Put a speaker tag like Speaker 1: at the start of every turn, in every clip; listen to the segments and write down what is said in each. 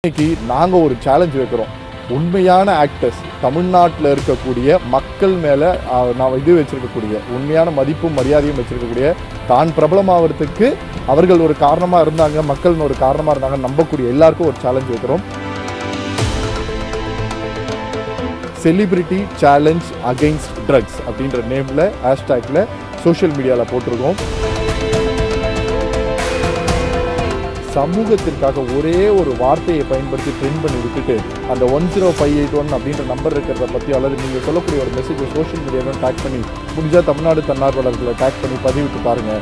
Speaker 1: இன்னைக்கு நாங்கள் ஒரு சேலஞ்ச் வைக்கிறோம் உண்மையான ஆக்டர்ஸ் தமிழ்நாட்டில் இருக்கக்கூடிய மக்கள் மேலே நான் இது வச்சிருக்கக்கூடிய உண்மையான மதிப்பும் மரியாதையும் வச்சிருக்கக்கூடிய தான் பிரபலமாகிறதுக்கு அவர்கள் ஒரு காரணமாக இருந்தாங்க மக்கள் ஒரு காரணமாக இருந்தாங்க நம்பக்கூடிய எல்லாருக்கும் ஒரு சேலஞ்ச் வைக்கிறோம் செலிபிரிட்டி சேலஞ்ச் அகைன்ஸ்ட் ட்ரக்ஸ் அப்படின்ற நேமில் ஹேஷ்டேக்கில் சோஷியல் மீடியாவில் போட்டிருக்கோம் சமூகத்திற்காக ஒரே ஒரு வார்த்தையை பயன்படுத்தி ட்ரெண்ட் பண்ணி விட்டுட்டு அந்த one zero five eight one அப்படின்ற நம்பர் இருக்கிறத பற்றி அல்லது நீங்கள் சொல்லக்கூடிய ஒரு மெசேஜ் சோஷியல் மீடியாவில் டேக் பண்ணி முடிஞ்சால் தமிழ்நாடு தன்னார்வலர்களை டேக் பண்ணி பதிவிட்டு பாருங்கள்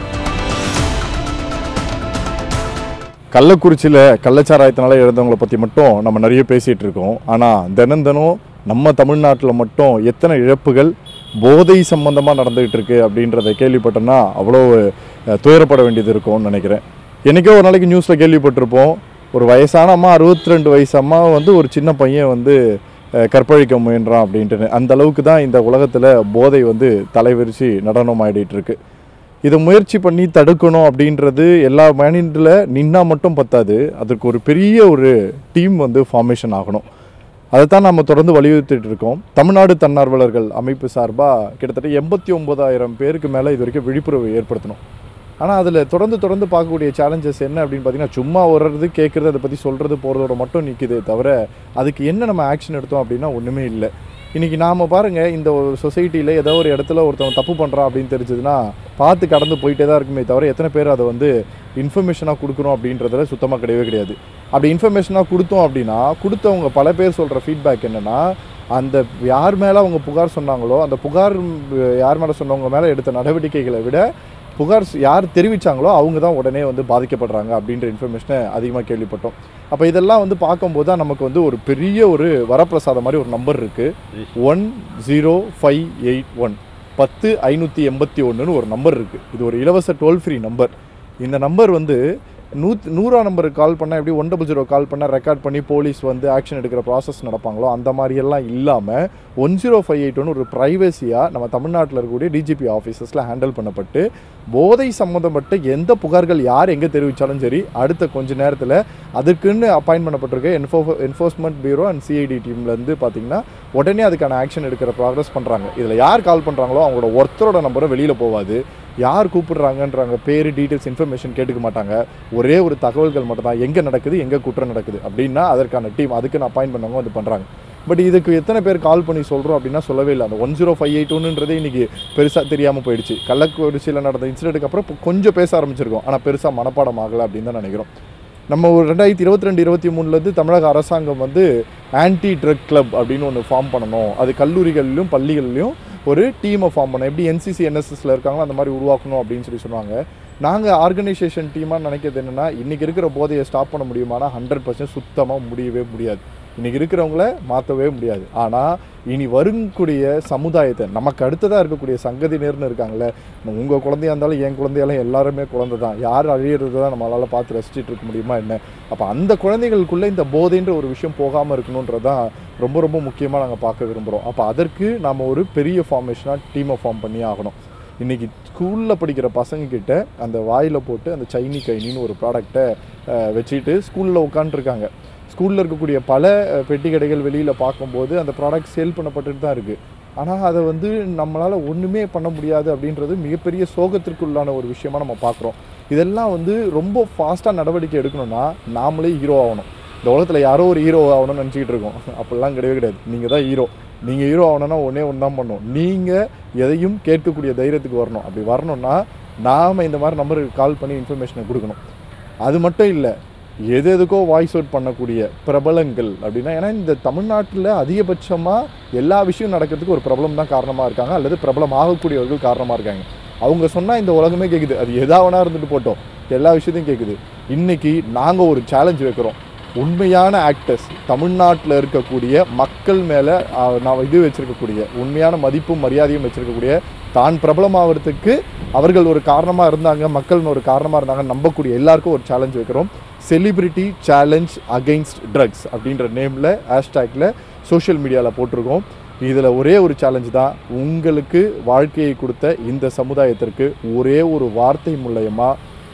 Speaker 1: கள்ளக்குறிச்சியில் கள்ளச்சாராயத்தினால இழந்தவங்களை பற்றி மட்டும் நம்ம நிறைய பேசிகிட்டு இருக்கோம் ஆனால் தினம் தினம் நம்ம தமிழ்நாட்டில் மட்டும் எத்தனை இழப்புகள் போதை சம்பந்தமாக நடந்துகிட்டு இருக்கு அப்படின்றத கேள்விப்பட்டோன்னா அவ்வளோ அஹ், துயரப்பட வேண்டியது இருக்கும்னு நினைக்கிறேன் என்றைக்கோ ஒரு நாளைக்கு நியூஸில் கேள்விப்பட்டிருப்போம் ஒரு வயசான அம்மா அறுபத்தி ரெண்டு வயசு அம்மா வந்து ஒரு சின்ன பையன் வந்து அஹ், கற்பழிக்க முயன்றான் அப்படின்ட்டு அந்த அளவுக்கு தான் இந்த உலகத்தில் போதை வந்து தலைவிரிச்சு நடனம் ஆடிட்டு இருக்கு இதை முயற்சி பண்ணி தடுக்கணும் அப்படின்றது எல்லா மைண்டில் நின்னா மட்டும் பத்தாது அதுக்கு ஒரு பெரிய ஒரு டீம் வந்து ஃபார்மேஷன் ஆகணும் அதை தான் நம்ம தொடர்ந்து வலியுறுத்திட்டு இருக்கோம் தமிழ்நாடு தன்னார்வலர்கள் அமைப்பு சார்பாக கிட்டத்தட்ட எண்பத்தி ஒன்பதாயிரம் பேருக்கு மேலே இது வரைக்கும் விழிப்புணர்வு ஏற்படுத்தணும் ஆனால் அதில் தொடர்ந்து தொடர்ந்து பார்க்கக்கூடிய சேலஞ்சஸ் என்ன அப்படின்னு பார்த்தீங்கன்னா சும்மா வர்றது கேட்குறது அதை பற்றி சொல்கிறது போகிறதோட மட்டும் நிற்குதே தவிர அதுக்கு என்ன நம்ம ஆக்ஷன் எடுத்தோம் அப்படின்னா ஒன்றுமே இல்லை இன்றைக்கி நாம் பாருங்கள் இந்த ஒரு சொசைட்டியில் ஏதோ ஒரு இடத்துல ஒருத்தவன் தப்பு பண்ணுறான் அப்படின்னு தெரிஞ்சதுன்னா பார்த்து கடந்து போயிட்டே தான் இருக்குமே தவிர எத்தனை பேர் அதை வந்து இன்ஃபர்மேஷனாக கொடுக்குறோம் அப்படின்றதுல சுத்தமாக கிடையவே கிடையாது அப்படி இன்ஃபர்மேஷனாக கொடுத்தோம் அப்படின்னா கொடுத்தவங்க பல பேர் சொல்கிற ஃபீட்பேக் என்னென்னா அந்த யார் மேலே அவங்க புகார் சொன்னாங்களோ அந்த புகார் ம், யார் மேலே சொன்னவங்க மேலே எடுத்த நடவடிக்கைகளை விட புகார் ஸ்- யார் தெரிவித்தாங்களோ அவங்க தான் உடனே வந்து பாதிக்கப்படுறாங்க அப்படின்ற இன்ஃபர்மேஷனை அதிகமாக கேள்விப்பட்டோம் அப்போ இதெல்லாம் வந்து பார்க்கும்போது தான் நமக்கு வந்து ஒரு பெரிய ஒரு வரப்பிரசாதம் மாதிரி ஒரு நம்பர் இருக்குது one zero five eight one பத்து ஐநூற்றி எண்பத்தி ஒன்றுன்னு ஒரு நம்பர் இருக்குது இது ஒரு இலவச டோல் ஃப்ரீ நம்பர் இந்த நம்பர் வந்து நூத் நூறா நம்பருக்கு கால் பண்ணால் எப்படி ஒன் டபுள் ஜீரோ கால் பண்ணால் ரெக்கார்ட் பண்ணி போலீஸ் வந்து ஆக்ஷன் எடுக்கிற ப்ராசஸ் நடப்பாங்களோ அந்த மாதிரியெல்லாம் இல்லாமல் ஒன் ஜீரோ ஃபைவ் எயிட் ஒன்று ஒரு ப்ரைவசியாக நம்ம தமிழ்நாட்டில் இருக்கக்கூடிய டிஜிபி ஆஃபீஸஸில் ஹேண்டில் பண்ணப்பட்டு போதை சம்மந்தப்பட்ட எந்த புகார்கள் யார் எங்கே தெரிவித்தாலும் சரி அடுத்த கொஞ்ச நேரத்தில் அதுக்குன்னு அப்பாயின்ட் பண்ணப்பட்டிருக்க என்ஃபோ என்ஃபோர்ஸ்மெண்ட் பியூரோ அண்ட் சிஐடி டீம்லேருந்து பார்த்தீங்கன்னா உடனே அதுக்கான ஆக்ஷன் எடுக்கிற ப்ராக்ரஸ் பண்ணுறாங்க இதில் யார் கால் பண்ணுறாங்களோ அவங்களோட ஒருத்தரோட நம்பரும் வெளியில் போகாது யார் கூப்பிடுறாங்கன்றாங்க பேர் டீட்டெயில்ஸ் இன்ஃபர்மேஷன் கேட்டுக்க மாட்டாங்க ஒரே ஒரு தகவல்கள் மட்டும் தான் எங்கே நடக்குது எங்கே குற்றம் நடக்குது அப்படின்னா அதற்கான டீம் அதுக்குன்னு அப்பாயின்ட் பண்ணவங்க வந்து பண்ணுறாங்க பட் இதுக்கு எத்தனை பேர் கால் பண்ணி சொல்கிறோம் அப்படின்னா சொல்லவே இல்லை அந்த ஒன் ஜீரோ ஃபைவ் எயிட் ஒன்றுன்றதே இன்றைக்கி பெருசாக தெரியாமல் போயிடுச்சு கள்ளக்குறிச்சியில் நடந்த இன்சிடென்ட்டுக்கு அப்புறம் இப்போ கொஞ்சம் பேச ஆரம்பிச்சிருக்கோம் ஆனால் பெருசாக மனப்பாடம் ஆகலை அப்படின்னு தான் நினைக்கிறோம் நம்ம ஒரு ரெண்டாயிரத்தி இருபத்தி ரெண்டு இருபத்தி மூணுலேருந்து தமிழக அரசாங்கம் வந்து ஆன்டி ட்ரக் கிளப் அப்படின்னு ஒன்று ஃபார்ம் பண்ணணும் அது கல்லூரிகளிலும் பள்ளிகள்லையும் ஒரு டீமை ஃபார்ம் பண்ணணும் எப்படி என்சிசி என்எஸ்எஸ்ல இருக்காங்களோ அந்த மாதிரி உருவாக்கணும் அப்படின்னு சொல்லி சொன்னாங்க நாங்கள் ஆர்கனைசேஷன் டீமாக நினைக்கிறது என்னென்னா இன்றைக்கி இருக்கிற போதையை ஸ்டாப் பண்ண முடியுமானா ஹண்ட்ரட் பர்சன்ட் சுத்தமாக முடியவே முடியாது இன்றைக்கி இருக்கிறவங்கள மாற்றவே முடியாது ஆனால் இனி வருங்கக்கூடிய சமுதாயத்தை நமக்கு அடுத்ததாக இருக்கக்கூடிய சங்கதியினர்னு இருக்காங்களே உங்கள் குழந்தையா இருந்தாலும் என் குழந்தையாலும் எல்லாருமே குழந்தை தான் யார் அழியிறது தான் நம்மளால் பார்த்து ரசிச்சிட்டு இருக்க முடியுமா என்ன அப்போ அந்த குழந்தைகளுக்குள்ளே இந்த போதைன்ற ஒரு விஷயம் போகாமல் இருக்கணுன்றது தான் ரொம்ப ரொம்ப முக்கியமாக நாங்கள் பார்க்க விரும்புகிறோம் அப்போ அதற்கு நாம் ஒரு பெரிய ஃபார்மேஷனாக டீமை ஃபார்ம் பண்ணி ஆகணும் இன்றைக்கி ஸ்கூலில் படிக்கிற பசங்க கிட்ட அந்த வாயில் போட்டு அந்த சைனி கைனின்னு ஒரு ப்ராடக்டை வச்சுட்டு ஸ்கூலில் உட்காந்துருக்காங்க ஸ்கூலில் இருக்கக்கூடிய பல அஹ், பெட்டி கடைகள் வெளியில் பார்க்கும்போது அந்த ப்ராடக்ட் சேல் பண்ணப்பட்டுட்டு தான் இருக்குது ஆனால் அதை வந்து நம்மளால் ஒன்றுமே பண்ண முடியாது அப்படின்றது மிகப்பெரிய சோகத்திற்குள்ளான ஒரு விஷயமா நம்ம பார்க்குறோம் இதெல்லாம் வந்து ரொம்ப ஃபாஸ்ட்டாக நடவடிக்கை எடுக்கணும்னா நாமளே ஹீரோ ஆகணும் இந்த உலகத்தில் யாரோ ஒரு ஹீரோ ஆகணும்னு நினச்சிக்கிட்டு இருக்கோம் அப்படிலாம் கிடையவே கிடையாது நீங்கள் தான் ஹீரோ நீங்கள் ஹீரோ ஆகணும்னா ஒன்றே ஒன்று தான் பண்ணணும் நீங்கள் எதையும் கேட்கக்கூடிய தைரியத்துக்கு வரணும் அப்படி வரணும்னா நாம் இந்த மாதிரி நம்பருக்கு கால் பண்ணி இன்ஃபர்மேஷனை கொடுக்கணும் அது மட்டும் இல்லை எது எதுக்கோ வாய்ஸ் அவுட் பண்ணக்கூடிய பிரபலங்கள் அப்படின்னா ஏன்னா இந்த தமிழ்நாட்டில் அதிகபட்சமாக எல்லா விஷயம் நடக்கிறதுக்கு ஒரு பிரபலம் தான் காரணமாக இருக்காங்க அல்லது பிரபலம் ஆகக்கூடியவர்கள் காரணமாக இருக்காங்க அவங்க சொன்னால் இந்த உலகமே கேட்குது அது எதாவனா இருந்துட்டு போட்டோம் எல்லா விஷயத்தையும் கேட்குது இன்னைக்கு நாங்கள் ஒரு சேலஞ்ச் வைக்கிறோம் உண்மையான ஆக்டர்ஸ் தமிழ்நாட்டில் இருக்கக்கூடிய மக்கள் மேலே நான் இது வச்சிருக்கக்கூடிய உண்மையான மதிப்பும் மரியாதையும் வச்சிருக்கக்கூடிய தான் பிரபலமாகிறதுக்கு அவர்கள் ஒரு காரணமாக இருந்தாங்க மக்கள் ஒரு காரணமாக இருந்தாங்க நம்பக்கூடிய எல்லாருக்கும் ஒரு சேலஞ்ச் வைக்கிறோம் செலிபிரிட்டி சேலஞ்ச் அகைன்ஸ்ட் ட்ரக்ஸ் அப்படின்ற நேமில் ஹேஷ்டேக்கில் சோஷியல் மீடியாவில் போட்டிருக்கோம் இதில் ஒரே ஒரு சேலஞ்ச் தான் உங்களுக்கு வாழ்க்கையை கொடுத்த இந்த சமுதாயத்திற்கு ஒரே ஒரு வார்த்தை மூலயமா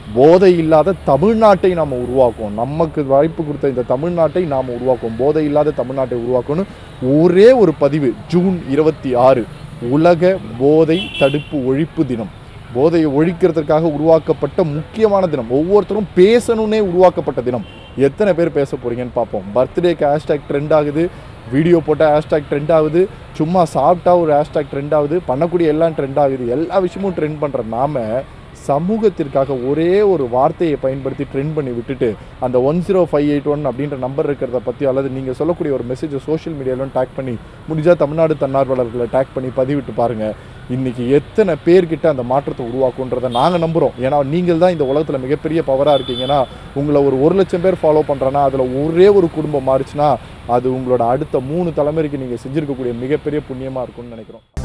Speaker 1: போதை இல்லாத தமிழ்நாட்டை நாம் உருவாக்குவோம் நமக்கு வாய்ப்பு கொடுத்த இந்த தமிழ்நாட்டை நாம் உருவாக்குவோம் போதை இல்லாத தமிழ்நாட்டை உருவாக்கணும் ஒரே ஒரு பதிவு ஜூன் இருபத்தி ஆறு உலக போதை தடுப்பு ஒழிப்பு தினம் போதையை ஒழிக்கிறதுக்காக உருவாக்கப்பட்ட முக்கியமான தினம் ஒவ்வொருத்தரும் பேசணும்னே உருவாக்கப்பட்ட தினம் எத்தனை பேர் பேச போறீங்கன்னு பார்ப்போம் பர்த்டேக்கு ஹேஷ்டேக் ட்ரெண்ட் ஆகுது வீடியோ போட்டால் ஹேஷ்டேக் ட்ரெண்ட் ஆகுது சும்மா சாப்பிட்டா ஒரு ஹேஷ்டேக் ட்ரெண்ட் ஆகுது பண்ணக்கூடிய எல்லாம் ட்ரெண்ட் ஆகுது எல்லா விஷயமும் ட்ரெண்ட் பண்ணுற நாம சமூகத்திற்காக ஒரே ஒரு வார்த்தையை பயன்படுத்தி ட்ரெண்ட் பண்ணி விட்டுட்டு அந்த one zero five eight one அப்படின்ற நம்பர் இருக்கிறத பற்றி அல்லது நீங்கள் சொல்லக்கூடிய ஒரு மெசேஜை சோஷியல் மீடியாலும் டேக் பண்ணி முடிஞ்சால் தமிழ்நாடு தன்னார்வலர்களை டேக் பண்ணி பதிவிட்டு பாருங்கள் இன்னைக்கு எத்தனை பேர்கிட்ட அந்த மாற்றத்தை உருவாக்குன்றதை நாங்கள் நம்புகிறோம் ஏன்னா நீங்கள் தான் இந்த உலகத்தில் மிகப்பெரிய பவராக இருக்கீங்கன்னா உங்களை ஒரு ஒரு லட்சம் பேர் ஃபாலோ பண்ணுறேன்னா அதில் ஒரே ஒரு குடும்பம் மாறுச்சுன்னா அது உங்களோட அடுத்த மூணு தலைமுறைக்கு நீங்கள் செஞ்சிருக்கக்கூடிய மிகப்பெரிய புண்ணியமாக இருக்கும்னு நினைக்கிறோம்